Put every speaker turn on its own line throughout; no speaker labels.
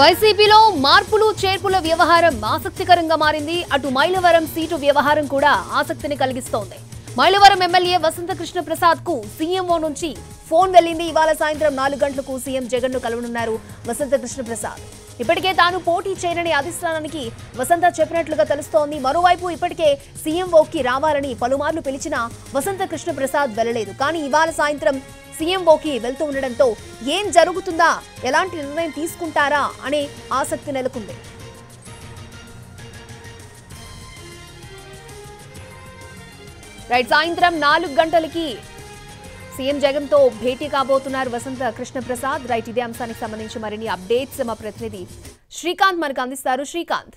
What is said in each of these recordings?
వైసీపీలో మార్పులు చేర్పుల వ్యవహారం ఆసక్తికరంగా మారింది అటు మైలవరం సీటు వ్యవహారం కూడా ఆసక్తిని కలిగిస్తోంది మైలవరం ఎమ్మెల్యే వసంత కృష్ణ ప్రసాద్ కు సీఎంఓ నుంచి ఫోన్ వెళ్ళింది ఇవాళ సాయంత్రం నాలుగు గంటలకు సీఎం జగన్ ను కలవనున్నారు వసంత కృష్ణ ప్రసాద్ ఇప్పటికే తాను పోటీ చేయనని అధిష్టానానికి వసంత చెప్పినట్లుగా తెలుస్తోంది మరోవైపు ఇప్పటికే సీఎంఓకి రావాలని పలుమార్లు పిలిచినా వసంత కృష్ణ ప్రసాద్ వెళ్లలేదు కానీ ఇవాళ సాయంత్రం సీఎంఓకి వెళ్తూ ఉండడంతో ఏం జరుగుతుందా ఎలాంటి నిర్ణయం తీసుకుంటారా అనే ఆసక్తి నెలకొంది రైట్ సాయంత్రం నాలుగు గంటలకి సీఎం జగన్ తో భేటీ కాబోతున్నారు వసంత కృష్ణ ప్రసాద్ రైట్ ఇదే అంశానికి సంబంధించి మరిన్ని అప్డేట్స్ మా ప్రతినిధి శ్రీకాంత్ మనకు అందిస్తారు శ్రీకాంత్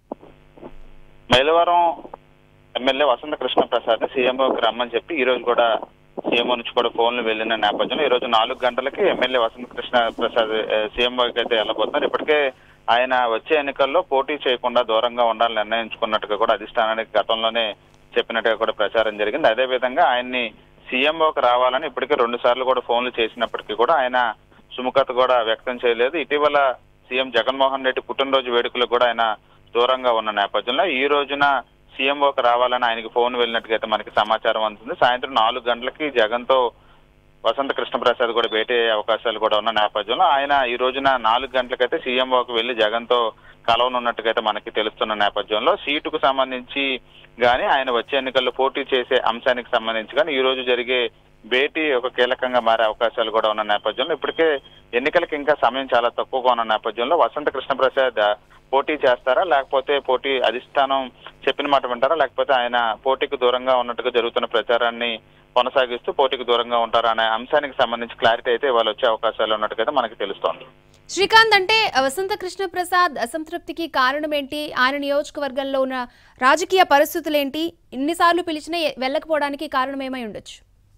మైలవరం ఎమ్మెల్యే వసంత కృష్ణ ప్రసాద్ ని సీఎంఓకి రమ్మని చెప్పి ఈ రోజు కూడా సీఎంఓ నుంచి కూడా ఫోన్లు వెళ్ళిన నేపథ్యంలో ఈ రోజు నాలుగు గంటలకి ఎమ్మెల్యే వసంత కృష్ణ ప్రసాద్ సీఎంఓకి అయితే వెళ్ళబోతున్నారు ఇప్పటికే ఆయన వచ్చే ఎన్నికల్లో పోటీ చేయకుండా దూరంగా ఉండాలని నిర్ణయించుకున్నట్టుగా కూడా అధిష్టానానికి గతంలోనే చెప్పినట్టుగా కూడా ప్రచారం జరిగింది అదే విధంగా ఆయన్ని సీఎంఓకి రావాలని ఇప్పటికే రెండు సార్లు కూడా ఫోన్లు చేసినప్పటికీ కూడా ఆయన సుముఖత కూడా వ్యక్తం చేయలేదు ఇటీవల సీఎం జగన్మోహన్ రెడ్డి పుట్టినరోజు వేడుకలకు కూడా ఆయన దూరంగా ఉన్న నేపథ్యంలో ఈ రోజున సీఎంఓకి రావాలని ఆయనకి ఫోన్ వెళ్ళినట్టుగా అయితే మనకి సమాచారం అందుతుంది సాయంత్రం నాలుగు గంటలకి జగన్ తో వసంత కృష్ణప్రసాద్ కూడా భేటీ అయ్యే అవకాశాలు కూడా ఉన్న నేపథ్యంలో ఆయన ఈ రోజున నాలుగు గంటలకైతే సీఎంఓకి వెళ్లి జగన్ తో కలవనున్నట్టుగైతే మనకి తెలుస్తున్న నేపథ్యంలో సీటుకు సంబంధించి గాని ఆయన వచ్చే ఎన్నికల్లో పోటీ చేసే అంశానికి సంబంధించి కానీ ఈ రోజు జరిగే భేటీ ఒక కీలకంగా మారే అవకాశాలు కూడా ఉన్న నేపథ్యంలో ఇప్పటికే ఎన్నికలకి ఇంకా సమయం చాలా తక్కువగా ఉన్న నేపథ్యంలో వసంత కృష్ణప్రసాద్ పోటీ చేస్తారా లేకపోతే పోటీ అధిష్టానం చెప్పిన మాట వింటారా లేకపోతే ఆయన పోటీకి దూరంగా ఉన్నట్టుగా జరుగుతున్న ప్రచారాన్ని కొనసాగిస్తూ పోటీకి దూరంగా ఉంటారా అనే అంశానికి సంబంధించి క్లారిటీ అయితే ఇవాళ వచ్చే అవకాశాలు ఉన్నట్టుగా మనకి తెలుస్తోంది
శ్రీకాంత్ అంటే వసంత కృష్ణ ప్రసాద్ అసంతృప్తికి కారణం ఏంటి ఆయన నియోజకవర్గంలో ఉన్న రాజకీయ పరిస్థితులు ఏంటి ఇన్నిసార్లు పిలిచినా ఎ- వెళ్ళకపోవడానికి కారణం ఏమై ఉండొచ్చు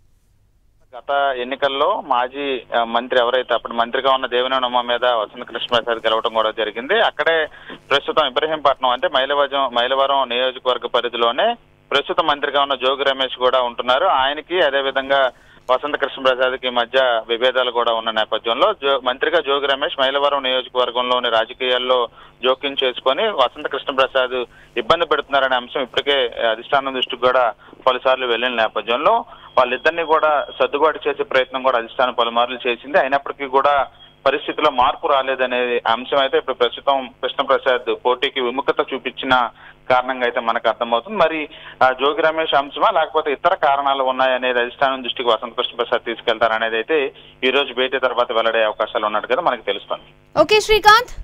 గత ఎన్నికల్లో మాజీ ఆ, మంత్రి ఎవరైతే అప్పుడు మంత్రిగా ఉన్న దేవినేని ఉమ మీద వసంత కృష్ణప్రసాద్ గెలవడం కూడా జరిగింది అక్కడే ప్రస్తుతం ఇబ్రహీంపట్నం అంటే మైలవరం మైలవరం నియోజకవర్గ పరిధిలోనే ప్రస్తుత మంత్రిగా ఉన్న జోగి రమేష్ కూడా ఉంటున్నారు ఆయనకి అదే విధంగా వసంత కృష్ణప్రసాద్ కి మధ్య విభేదాలు కూడా ఉన్న నేపథ్యంలో జో మంత్రిగా జోగి రమేష్ మైలవరం నియోజకవర్గంలోని రాజకీయాల్లో జోక్యం చేసుకొని వసంత కృష్ణప్రసాద్ ఇబ్బంది పెడుతున్నారనే అంశం ఇప్పటికే అధిష్టానం దృష్టికి కూడా పలుసార్లు వెళ్ళిన నేపథ్యంలో వాళ్ళిద్దరిని కూడా సర్దుబాటు చేసే ప్రయత్నం కూడా అధిష్టానం పలుమార్లు చేసింది అయినప్పటికీ కూడా పరిస్థితిలో మార్పు రాలేదనే అంశం అయితే ఇప్పుడు ప్రస్తుతం కృష్ణప్రసాద్ పోటీకి విముఖత చూపించిన కారణంగా అయితే మనకు అర్థమవుతుంది మరి ఆ జోగి రమేష్ అంశమా లేకపోతే ఇతర కారణాలు ఉన్నాయనేది అధిష్టానం దృష్టికి వసంత కృష్ణప్రసాద్ తీసుకెళ్తారనేది అయితే ఈ రోజు భేటీ తర్వాత వెల్లడే అవకాశాలు ఉన్నట్టుగా మనకి తెలుస్తుంది
ఓకే శ్రీకాంత్